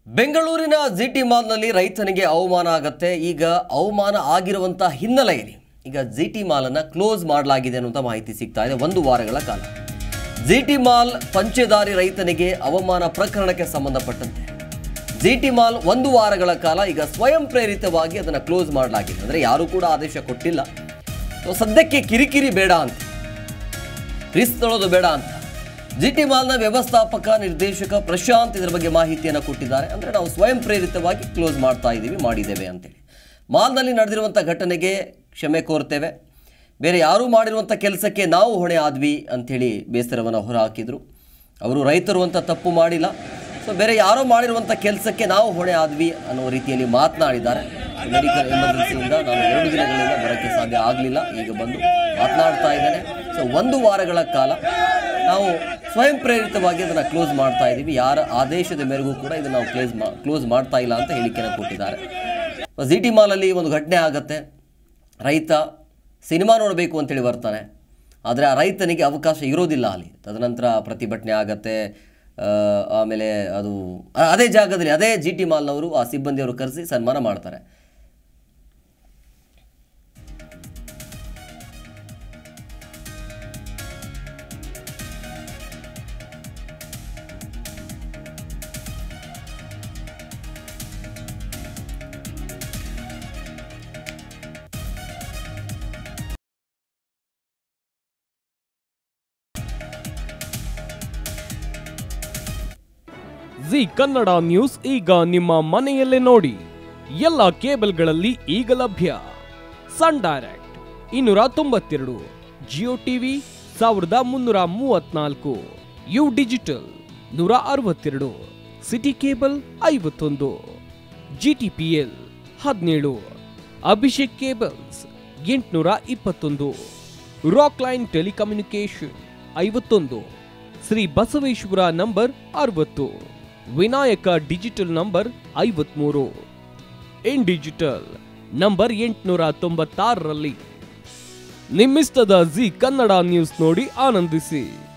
ಬೆಂಗಳೂರಿನ ಜಿಟಿ ಮಾಲ್ನಲ್ಲಿ ರೈತನಿಗೆ ಅವಮಾನ ಆಗತ್ತೆ ಈಗ ಅವಮಾನ ಆಗಿರುವಂಥ ಹಿನ್ನೆಲೆಯಲ್ಲಿ ಈಗ ಜಿಟಿ ಮಾಲನ್ನು ಕ್ಲೋಸ್ ಮಾಡಲಾಗಿದೆ ಅನ್ನುವಂಥ ಮಾಹಿತಿ ಸಿಗ್ತಾ ಇದೆ ಒಂದು ವಾರಗಳ ಕಾಲ ಜಿಟಿ ಮಾಲ್ ಪಂಚೆದಾರಿ ರೈತನಿಗೆ ಅವಮಾನ ಪ್ರಕರಣಕ್ಕೆ ಸಂಬಂಧಪಟ್ಟಂತೆ ಜಿಟಿ ಮಾಲ್ ಒಂದು ವಾರಗಳ ಕಾಲ ಈಗ ಸ್ವಯಂ ಪ್ರೇರಿತವಾಗಿ ಅದನ್ನು ಕ್ಲೋಸ್ ಮಾಡಲಾಗಿದೆ ಅಂದರೆ ಯಾರೂ ಕೂಡ ಆದೇಶ ಕೊಟ್ಟಿಲ್ಲ ಸೊ ಸದ್ಯಕ್ಕೆ ಕಿರಿಕಿರಿ ಬೇಡ ಅಂತ ರಿಸ್ಕ್ ತೊಳೋದು ಬೇಡ ಅಂತ ಜಿ ಟಿ ಮಾಲ್ನ ವ್ಯವಸ್ಥಾಪಕ ನಿರ್ದೇಶಕ ಪ್ರಶಾಂತ್ ಇದರ ಬಗ್ಗೆ ಮಾಹಿತಿಯನ್ನು ಕೊಟ್ಟಿದ್ದಾರೆ ಅಂದರೆ ನಾವು ಸ್ವಯಂ ಪ್ರೇರಿತವಾಗಿ ಕ್ಲೋಸ್ ಮಾಡ್ತಾ ಇದ್ದೀವಿ ಮಾಡಿದ್ದೇವೆ ಅಂತೇಳಿ ಮಾಲ್ನಲ್ಲಿ ನಡೆದಿರುವಂಥ ಘಟನೆಗೆ ಕ್ಷಮೆ ಕೋರ್ತೇವೆ ಬೇರೆ ಯಾರೂ ಮಾಡಿರುವಂಥ ಕೆಲಸಕ್ಕೆ ನಾವು ಹೊಣೆ ಆದ್ವಿ ಅಂಥೇಳಿ ಬೇಸರವನ್ನು ಹೊರಹಾಕಿದರು ಅವರು ರೈತರು ಅಂತ ತಪ್ಪು ಮಾಡಿಲ್ಲ ಸೊ ಬೇರೆ ಯಾರೋ ಮಾಡಿರುವಂಥ ಕೆಲಸಕ್ಕೆ ನಾವು ಹೊಣೆ ಆದ್ವಿ ಅನ್ನೋ ರೀತಿಯಲ್ಲಿ ಮಾತನಾಡಿದ್ದಾರೆ ಮೆಡಿಕಲ್ ಎಮರ್ಜೆನ್ಸಿಯಿಂದ ನಾನು ಎರಡು ದಿನಗಳಿಂದ ಬರೋಕ್ಕೆ ಸಾಧ್ಯ ಆಗಲಿಲ್ಲ ಈಗ ಬಂದು ಮಾತನಾಡ್ತಾ ಇದ್ದೇನೆ ಸೊ ಒಂದು ವಾರಗಳ ಕಾಲ ನಾವು ಸ್ವಯಂ ಪ್ರೇರಿತವಾಗಿ ಅದನ್ನು ಕ್ಲೋಸ್ ಮಾಡ್ತಾ ಇದ್ದೀವಿ ಯಾರ ಆದೇಶದ ಮೇರೆಗೂ ಕೂಡ ಇದನ್ನು ನಾವು ಕ್ಲೋಸ್ ಮಾ ಕ್ಲೋಸ್ ಮಾಡ್ತಾ ಇಲ್ಲ ಅಂತ ಹೇಳಿಕೆಯನ್ನು ಕೊಟ್ಟಿದ್ದಾರೆ ಜಿ ಟಿ ಮಾಲಲ್ಲಿ ಒಂದು ಘಟನೆ ಆಗುತ್ತೆ ರೈತ ಸಿನಿಮಾ ನೋಡಬೇಕು ಅಂತೇಳಿ ಬರ್ತಾನೆ ಆದರೆ ಆ ರೈತನಿಗೆ ಅವಕಾಶ ಇರೋದಿಲ್ಲ ಅಲ್ಲಿ ತದನಂತರ ಪ್ರತಿಭಟನೆ ಆಗತ್ತೆ ಆ, ಆಮೇಲೆ ಅದು ಆ- ಅದೇ ಜಾಗದಲ್ಲಿ ಅದೇ ಜಿ ಟಿ ಮಾಲ್ನವರು ಆ ಸಿಬ್ಬಂದಿಯವರು ಕರೆಸಿ ಸನ್ಮಾನ ಮಾಡ್ತಾರೆ ಜಿ ಕನ್ನಡ ನ್ಯೂಸ್ ಈಗ ನಿಮ್ಮ ಮನೆಯಲ್ಲೇ ನೋಡಿ ಎಲ್ಲ ಕೇಬಲ್ಗಳಲ್ಲಿ ಈಗ ಲಭ್ಯ ಸನ್ ಡೈರೆಕ್ಟ್ ಇನ್ನೂರ ತೊಂಬತ್ತೆರಡು ಜಿಯೋ ಟಿವಿ ಸಾವಿರದ ಮುನ್ನೂರ ಮೂವತ್ನಾಲ್ಕು ಯು ಡಿಜಿಟಲ್ ನೂರ ಅರವತ್ತೆರಡು ಸಿಟಿ ಕೇಬಲ್ ಐವತ್ತೊಂದು ಜಿ ಟಿ ಪಿ ಎಲ್ ಹದಿನೇಳು ಅಭಿಷೇಕ್ ಕೇಬಲ್ಸ್ ಎಂಟುನೂರ ಇಪ್ಪತ್ತೊಂದು ರಾಕ್ ಲೈನ್ ಟೆಲಿಕಮ್ಯುನಿಕೇಶನ್ ಐವತ್ತೊಂದು ಶ್ರೀ ಬಸವೇಶ್ವರ ನಂಬರ್ ಅರವತ್ತು ವಿನಾಯಕ ಡಿಜಿಟಲ್ ನಂಬರ್ ಐವತ್ಮೂರು ಇನ್ ಡಿಜಿಟಲ್ ನಂಬರ್ ಎಂಟುನೂರ ತೊಂಬತ್ತಾರರಲ್ಲಿ ನಿಮ್ಮಿಸ್ತದ ಜಿ ಕನ್ನಡ ನ್ಯೂಸ್ ನೋಡಿ ಆನಂದಿಸಿ